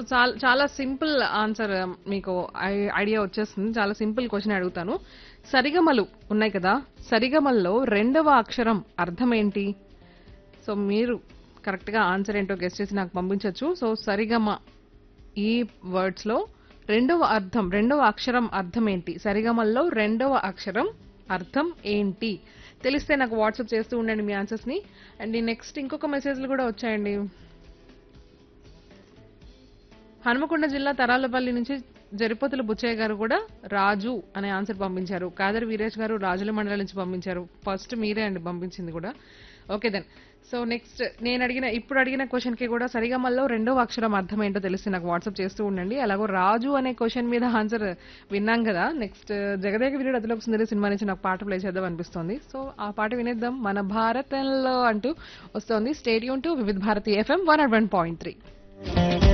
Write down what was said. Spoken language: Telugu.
చాలా చాలా సింపుల్ ఆన్సర్ మీకు ఐ- ఐడియా వచ్చేస్తుంది చాలా సింపుల్ క్వశ్చన్ అడుగుతాను సరిగమలు ఉన్నాయి కదా సరిగమల్లో రెండవ అక్షరం అర్థం ఏంటి సో మీరు కరెక్ట్ గా ఆన్సర్ ఏంటో గెస్ట్ చేసి నాకు పంపించవచ్చు సో సరిగమ ఈ వర్డ్స్ లో రెండవ అర్థం రెండవ అక్షరం అర్థం ఏంటి సరిగమల్లో రెండవ అక్షరం అర్థం ఏంటి తెలిస్తే నాకు వాట్సాప్ చేస్తూ ఉండండి మీ ఆన్సర్స్ ని అండ్ నెక్స్ట్ ఇంకొక మెసేజ్లు కూడా వచ్చాయండి హనుమకొండ జిల్లా తరాలపల్లి నుంచి జరిపోతుల బుచ్చయ్య గారు కూడా రాజు అనే ఆన్సర్ పంపించారు కాదర్ వీరేష్ గారు రాజుల మండలం నుంచి పంపించారు ఫస్ట్ మీరే అండి పంపించింది కూడా ఓకే దెన్ సో నెక్స్ట్ నేను అడిగిన ఇప్పుడు అడిగిన క్వశ్చన్ కి కూడా సరిగమల్లో రెండవ అక్షరం అర్థం ఏంటో తెలిస్తే నాకు వాట్సాప్ చేస్తూ ఉండండి అలాగో రాజు అనే క్వశ్చన్ మీద ఆన్సర్ విన్నాం కదా నెక్స్ట్ జగదేక వీరుడు అదిలోకి సుందరి సినిమా నుంచి నాకు పాట ప్లే చేద్దాం అనిపిస్తుంది సో ఆ పాట వినేద్దాం మన భారతంలో అంటూ వస్తోంది stadium to Vividh Bharati FM one point three